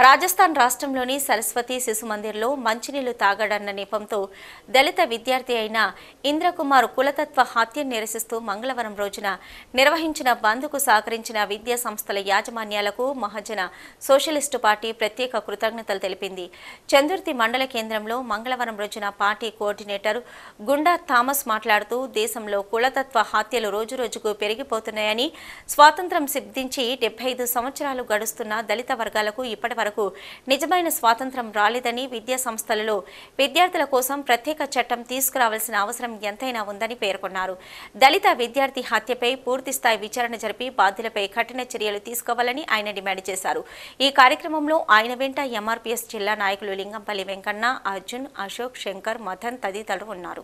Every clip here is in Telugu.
రాజస్థాన్ రాష్ట్రంలోని సరస్వతి శిశు మందిర్లో మంచినీళ్లు తాగడన్న నెపంతో దళిత విద్యార్థి అయిన ఇంద్రకుమార్ కులతత్వ హత్యను నిరసిస్తూ మంగళవారం రోజున నిర్వహించిన బంద్కు సహకరించిన విద్యా సంస్థల యాజమాన్యాలకు మహాజన సోషలిస్టు పార్టీ ప్రత్యేక కృతజ్ఞతలు తెలిపింది చందుర్తి మండల కేంద్రంలో మంగళవారం రోజున పార్టీ కోఆర్డినేటర్ గుండా థామస్ మాట్లాడుతూ దేశంలో కులతత్వ హత్యలు రోజురోజుకు పెరిగిపోతున్నాయని స్వాతంత్రం సిద్ధించి డెబ్బై ఐదు సంవత్సరాలు గడుస్తున్న దళిత వర్గాలకు ఇప్పటి వరకు నిజమైన స్వాతంత్రం రాలేదని విద్యా సంస్థలలో విద్యార్థుల కోసం ప్రత్యేక చట్టం తీసుకురావాల్సిన అవసరం ఎంతైనా ఉందని పేర్కొన్నారు దళిత విద్యార్థి హత్యపై పూర్తిస్థాయి విచారణ జరిపి బాధ్యులపై కఠిన చర్యలు తీసుకోవాలని ఆయన డిమాండ్ చేశారు ఈ కార్యక్రమంలో ఆయన వెంట ఎంఆర్పీఎస్ జిల్లా నాయకులు లింగంపల్లి వెంకన్న అర్జున్ అశోక్ శంకర్ మదన్ తదితరులు ఉన్నారు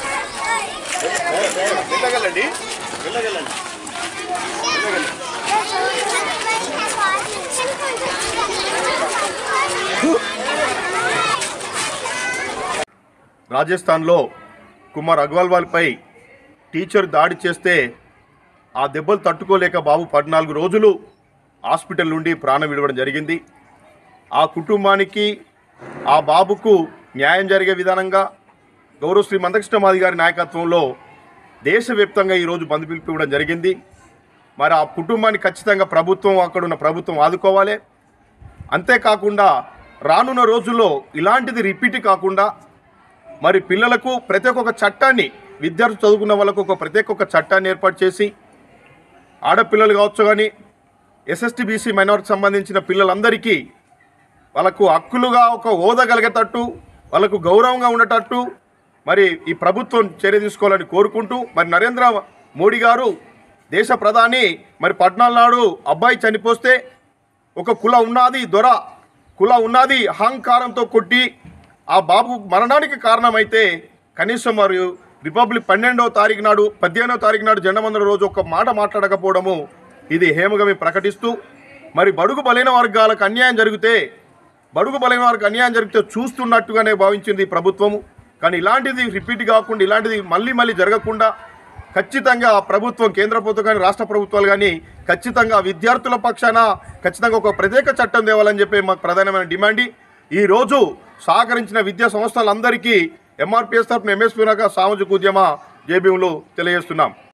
వెళ్ళగలండి వెళ్ళగలండి రాజస్థాన్లో కుమార్ అగర్వాల్పై టీచర్ దాడి చేస్తే ఆ దెబ్బలు తట్టుకోలేక బాబు పద్నాలుగు రోజులు హాస్పిటల్ నుండి ప్రాణం విడవడం జరిగింది ఆ కుటుంబానికి ఆ బాబుకు న్యాయం జరిగే విధానంగా గౌరవ శ్రీ మందకృష్ణమాది గారి నాయకత్వంలో దేశవ్యాప్తంగా ఈరోజు బంద్ పిలుపు ఇవ్వడం జరిగింది మరి ఆ కుటుంబాన్ని ఖచ్చితంగా ప్రభుత్వం అక్కడ ఉన్న ప్రభుత్వం ఆదుకోవాలి అంతేకాకుండా రానున్న రోజుల్లో ఇలాంటిది రిపీట్ కాకుండా మరి పిల్లలకు ప్రతి ఒక్క చట్టాన్ని విద్యార్థులు చదువుకున్న వాళ్ళకు ఒక ప్రత్యేక ఒక చట్టాన్ని ఏర్పాటు చేసి ఆడపిల్లలు కావచ్చు కానీ ఎస్ఎస్టీ బీసీ మైనారిటీ సంబంధించిన పిల్లలందరికీ వాళ్ళకు హక్కులుగా ఒక హోదా కలిగేటట్టు వాళ్ళకు గౌరవంగా ఉండేటట్టు మరి ఈ ప్రభుత్వం చర్య తీసుకోవాలని కోరుకుంటూ మరి నరేంద్ర మోడీ గారు దేశ ప్రధాని మరి పద్నాలుగు నాడు అబ్బాయి చనిపోస్తే ఒక కుల ఉన్నది దొర కుల ఉన్నది అహంకారంతో కొట్టి ఆ బాబు మరణానికి కారణమైతే కనీసం మరియు రిపబ్లిక్ పన్నెండవ తారీఖు నాడు పద్దెనిమిదవ తారీఖు నాడు జెండమందర రోజు ఒక మాట మాట్లాడకపోవడము ఇది హేమగా మేము ప్రకటిస్తూ మరి బడుగు బలైన వర్గాలకు అన్యాయం జరిగితే బడుగు బలైన వారికి అన్యాయం జరిగితే చూస్తున్నట్టుగానే భావించింది ఈ ప్రభుత్వము కానీ ఇలాంటిది రిపీట్ కాకుండా ఇలాంటిది మళ్ళీ మళ్ళీ జరగకుండా ఖచ్చితంగా ప్రభుత్వం కేంద్ర ప్రభుత్వం కానీ రాష్ట్ర ప్రభుత్వాలు కానీ ఖచ్చితంగా విద్యార్థుల పక్షాన ఖచ్చితంగా ఒక ప్రత్యేక చట్టం తేవాలని చెప్పి మాకు ప్రధానమైన డిమాండ్ ఈ రోజు సహకరించిన విద్యా సంస్థలందరికీ ఎంఆర్పిఎస్ తరఫున ఎంఎస్పీ సామాజిక ఉద్యమ జేబీఎంలో తెలియజేస్తున్నాం